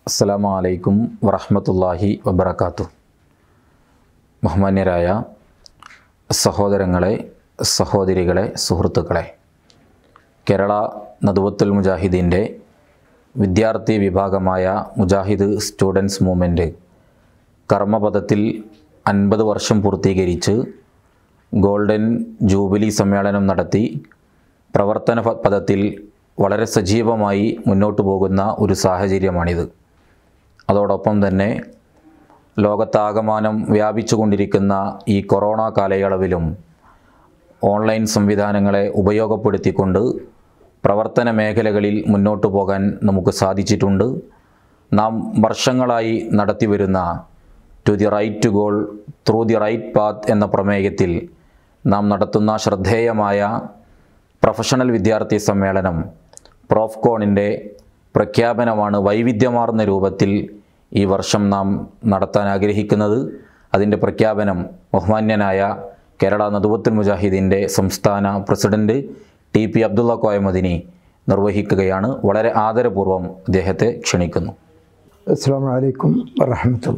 അസ്സലാമു അലൈക്കും വറഹ്മത്തുള്ളാഹി വബറകാതുഹു ബഹുമാന്യരായ സഹോദരങ്ങളെ സഹോദരികളെ സുഹൃത്തുക്കളെ കേരള നദുവത്തുൽ മുജാഹിദീൻ്റെ വിദ്യാർത്ഥി വിഭാഗമായ മുജാഹിദ് സ്റ്റുഡൻസ് മൂവ്മെൻറ്റ് കർമ്മപദത്തിൽ അൻപത് വർഷം പൂർത്തീകരിച്ച് ഗോൾഡൻ ജൂബിലി സമ്മേളനം നടത്തി പ്രവർത്തന പ- പദത്തിൽ വളരെ സജീവമായി മുന്നോട്ട് പോകുന്ന ഒരു സാഹചര്യമാണിത് അതോടൊപ്പം തന്നെ ലോകത്താകമാനം വ്യാപിച്ചുകൊണ്ടിരിക്കുന്ന ഈ കൊറോണ കാലയളവിലും ഓൺലൈൻ സംവിധാനങ്ങളെ ഉപയോഗപ്പെടുത്തിക്കൊണ്ട് പ്രവർത്തന മേഖലകളിൽ മുന്നോട്ട് പോകാൻ നമുക്ക് സാധിച്ചിട്ടുണ്ട് നാം വർഷങ്ങളായി നടത്തിവരുന്ന to the right to goal through the right path എന്ന പ്രമേയത്തിൽ നാം നടത്തുന്ന ശ്രദ്ധേയമായ പ്രൊഫഷണൽ വിദ്യാർത്ഥി സമ്മേളനം പ്രോഫ്കോണിൻ്റെ പ്രഖ്യാപനമാണ് വൈവിധ്യമാർന്ന രൂപത്തിൽ ഈ വർഷം നാം നടത്താൻ ആഗ്രഹിക്കുന്നത് അതിൻ്റെ പ്രഖ്യാപനം ബഹുമാന്യനായ കേരള നദുവത്തുൽ മുജാഹിദീൻ്റെ സംസ്ഥാന പ്രസിഡന്റ് ടി പി അബ്ദുള്ള കോയമദിനി നിർവഹിക്കുകയാണ് വളരെ ആദരപൂർവ്വം അദ്ദേഹത്തെ ക്ഷണിക്കുന്നു അസ്സാം വലൈക്കും വറഹമത്തുള്ള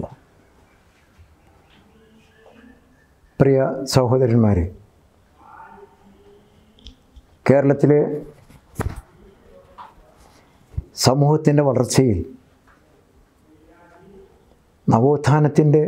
പ്രിയ സഹോദരന്മാരെ കേരളത്തിലെ സമൂഹത്തിൻ്റെ വളർച്ചയിൽ നവോത്ഥാനത്തിൻ്റെ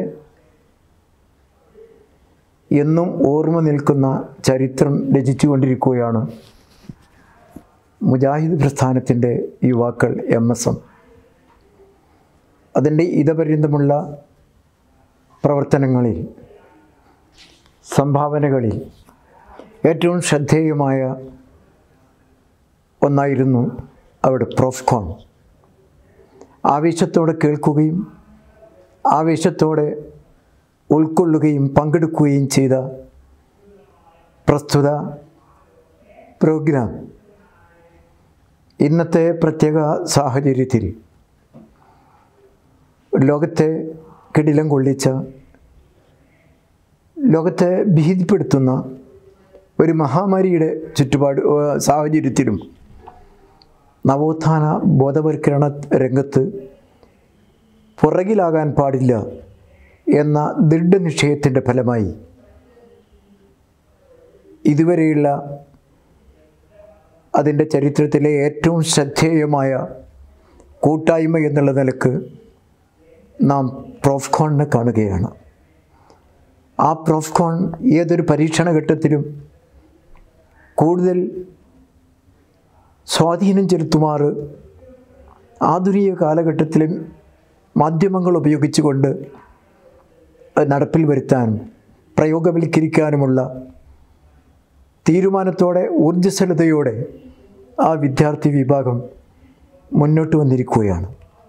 എന്നും ഓർമ്മ നിൽക്കുന്ന ചരിത്രം രചിച്ചുകൊണ്ടിരിക്കുകയാണ് മുജാഹിദ് പ്രസ്ഥാനത്തിൻ്റെ യുവാക്കൾ എം എസ് എം അതിൻ്റെ ഇതപര്യന്തമുള്ള പ്രവർത്തനങ്ങളിൽ സംഭാവനകളിൽ ഏറ്റവും ശ്രദ്ധേയമായ ഒന്നായിരുന്നു അവിടെ പ്രോഫ്കോൺ ആവേശത്തോടെ കേൾക്കുകയും ആവേശത്തോടെ ഉൾക്കൊള്ളുകയും പങ്കെടുക്കുകയും ചെയ്ത പ്രസ്തുത പ്രോഗ്രാം ഇന്നത്തെ പ്രത്യേക സാഹചര്യത്തിൽ ലോകത്തെ കിടിലം കൊള്ളിച്ച ലോകത്തെ ഭീതിപ്പെടുത്തുന്ന ഒരു മഹാമാരിയുടെ ചുറ്റുപാട് ഏഹ്, സാഹചര്യത്തിലും നവോത്ഥാന ബോധവൽക്കരണ രംഗത്ത് പുറകിലാകാൻ പാടില്ല എന്ന ദൃഢനിശ്ചയത്തിൻ്റെ ഫലമായി ഇതുവരെയുള്ള അതിൻ്റെ ചരിത്രത്തിലെ ഏറ്റവും ശ്രദ്ധേയമായ കൂട്ടായ്മ എന്നുള്ള നിലക്ക് നാം പ്രോഫ്കോണിനെ കാണുകയാണ് ആ പ്രോഫ്കോൺ ഏതൊരു പരീക്ഷണ ഘട്ടത്തിലും കൂടുതൽ സ്വാധീനം ചെലുത്തുമാറ് ആധുനിക കാലഘട്ടത്തിലെ മാധ്യമങ്ങൾ ഉപയോഗിച്ചുകൊണ്ട് അത് നടപ്പിൽ വരുത്താനും പ്രയോഗവൽക്കരിക്കാനുമുള്ള തീരുമാനത്തോടെ ഊർജ്ജസ്വലതയോടെ ആ വിദ്യാർത്ഥി വിഭാഗം മുന്നോട്ട് വന്നിരിക്കുകയാണ്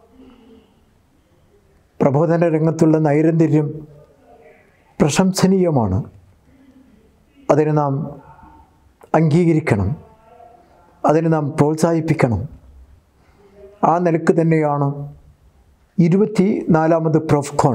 പ്രബോധന രംഗത്തുള്ള നൈരന്തര്യം പ്രശംസനീയമാണ് അതിനെ നാം അംഗീകരിക്കണം അതിനെ നാം പ്രോത്സാഹിപ്പിക്കണം ആ നിലക്ക് തന്നെയാണ് ഇരുപത്തി നാലാമത് പ്രൊഫ്കോൺ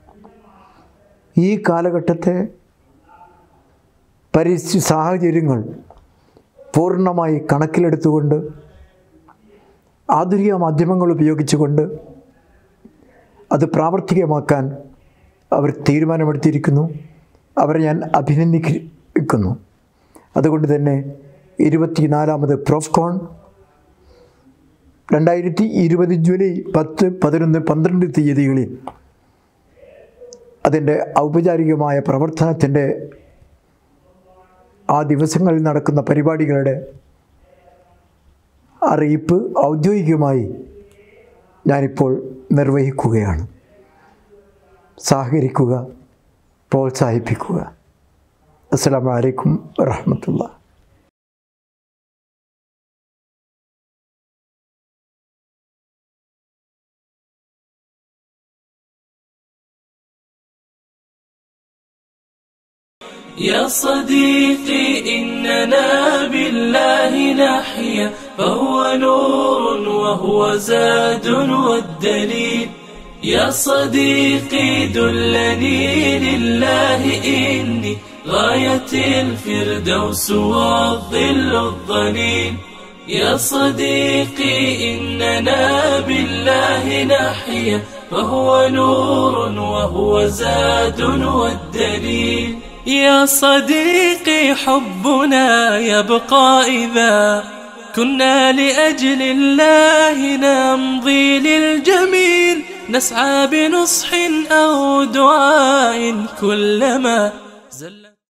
ഈ കാലഘട്ടത്തെ പരിസ്ഥിതി സാഹചര്യങ്ങൾ പൂർണ്ണമായി കണക്കിലെടുത്തുകൊണ്ട് ആധുനിക മാധ്യമങ്ങൾ ഉപയോഗിച്ചുകൊണ്ട് അത് പ്രാവർത്തികമാക്കാൻ അവർ തീരുമാനമെടുത്തിരിക്കുന്നു അവരെ ഞാൻ അഭിനന്ദിക്കുന്നു അതുകൊണ്ട് തന്നെ ഇരുപത്തിനാലാമത് പ്രോഫ്കോൺ രണ്ടായിരത്തി ഇരുപത് ജൂലൈ പത്ത് പതിനൊന്ന് പന്ത്രണ്ട് തീയതികളിൽ അതിൻ്റെ ഔപചാരികമായ പ്രവർത്തനത്തിൻ്റെ ആ ദിവസങ്ങളിൽ നടക്കുന്ന പരിപാടികളുടെ അറിയിപ്പ് ഔദ്യോഗികമായി ഞാനിപ്പോൾ നിർവഹിക്കുകയാണ് സഹകരിക്കുക പ്രോത്സാഹിപ്പിക്കുക അസ്സാം വലൈക്കും വറഹമത്തുള്ള يا صديقي إننا بالله نحيا فهو نور وهو زاد والدليل يا صديقي دلني لله إني غاية الفردوس والظل الظليل يا صديقي إننا بالله نحيا فهو نور وهو زاد والدليل يا صديقي حبنا يبقى إذا كنا لأجل الله نمضي للجميل نسعى بنصح أو دعاء كلما